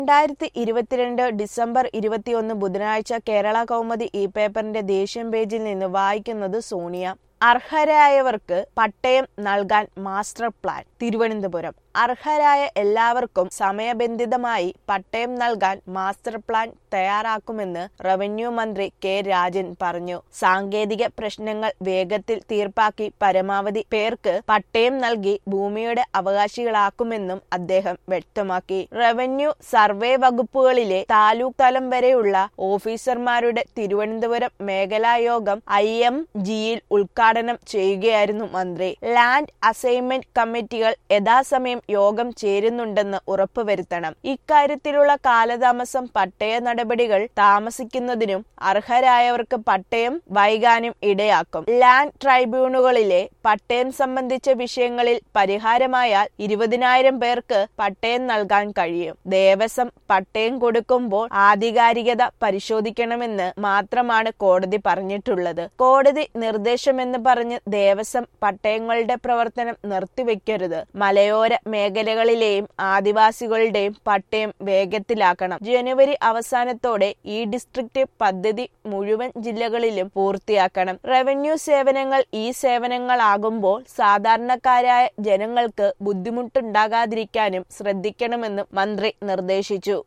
രണ്ടായിരത്തി ഇരുപത്തിരണ്ട് ഡിസംബർ ഇരുപത്തിയൊന്ന് ബുധനാഴ്ച കേരള കൗമുദി ഈ പേപ്പറിന്റെ ദേശീയം പേജിൽ നിന്ന് വായിക്കുന്നത് സോണിയ അർഹരായവർക്ക് പട്ടയം നൽകാൻ മാസ്റ്റർ പ്ലാൻ തിരുവനന്തപുരം അർഹരായ എല്ലാവർക്കും സമയബന്ധിതമായി പട്ടയം നൽകാൻ മാസ്റ്റർ പ്ലാൻ തയ്യാറാക്കുമെന്ന് റവന്യൂ മന്ത്രി കെ രാജൻ പറഞ്ഞു സാങ്കേതിക പ്രശ്നങ്ങൾ വേഗത്തിൽ തീർപ്പാക്കി പരമാവധി പേർക്ക് പട്ടയം നൽകി ഭൂമിയുടെ അവകാശികളാക്കുമെന്നും അദ്ദേഹം വ്യക്തമാക്കി റവന്യൂ സർവേ വകുപ്പുകളിലെ താലൂക്ക് തലം വരെയുള്ള ഓഫീസർമാരുടെ തിരുവനന്തപുരം മേഖലാ യോഗം ഐ എം ജിയിൽ ഉദ്ഘാടനം ചെയ്യുകയായിരുന്നു മന്ത്രി ലാൻഡ് അസൈൻമെന്റ് കമ്മിറ്റികൾ യഥാസമയം യോഗം ചേരുന്നുണ്ടെന്ന് ഉറപ്പുവരുത്തണം ഇക്കാര്യത്തിലുള്ള കാലതാമസം പട്ടയ നടപടികൾ താമസിക്കുന്നതിനും അർഹരായവർക്ക് പട്ടയം വൈകാനും ഇടയാക്കും ലാൻഡ് ട്രൈബ്യൂണുകളിലെ പട്ടയം സംബന്ധിച്ച വിഷയങ്ങളിൽ പരിഹാരമായാൽ ഇരുപതിനായിരം പേർക്ക് പട്ടയം നൽകാൻ കഴിയും ദേവസ്വം പട്ടയം കൊടുക്കുമ്പോൾ ആധികാരികത പരിശോധിക്കണമെന്ന് മാത്രമാണ് കോടതി പറഞ്ഞിട്ടുള്ളത് കോടതി നിർദ്ദേശമെന്ന് പറഞ്ഞ് ദേവസ്വം പട്ടയങ്ങളുടെ പ്രവർത്തനം നിർത്തിവെക്കരുത് മലയോര മേഖലകളിലെയും ആദിവാസികളുടെയും പട്ടയം വേഗത്തിലാക്കണം ജനുവരി അവസാനത്തോടെ ഈ ഡിസ്ട്രിക്ട് പദ്ധതി മുഴുവൻ ജില്ലകളിലും പൂർത്തിയാക്കണം റവന്യൂ സേവനങ്ങൾ ഈ സേവനങ്ങളാകുമ്പോൾ സാധാരണക്കാരായ ജനങ്ങൾക്ക് ബുദ്ധിമുട്ടുണ്ടാകാതിരിക്കാനും ശ്രദ്ധിക്കണമെന്നും മന്ത്രി നിർദ്ദേശിച്ചു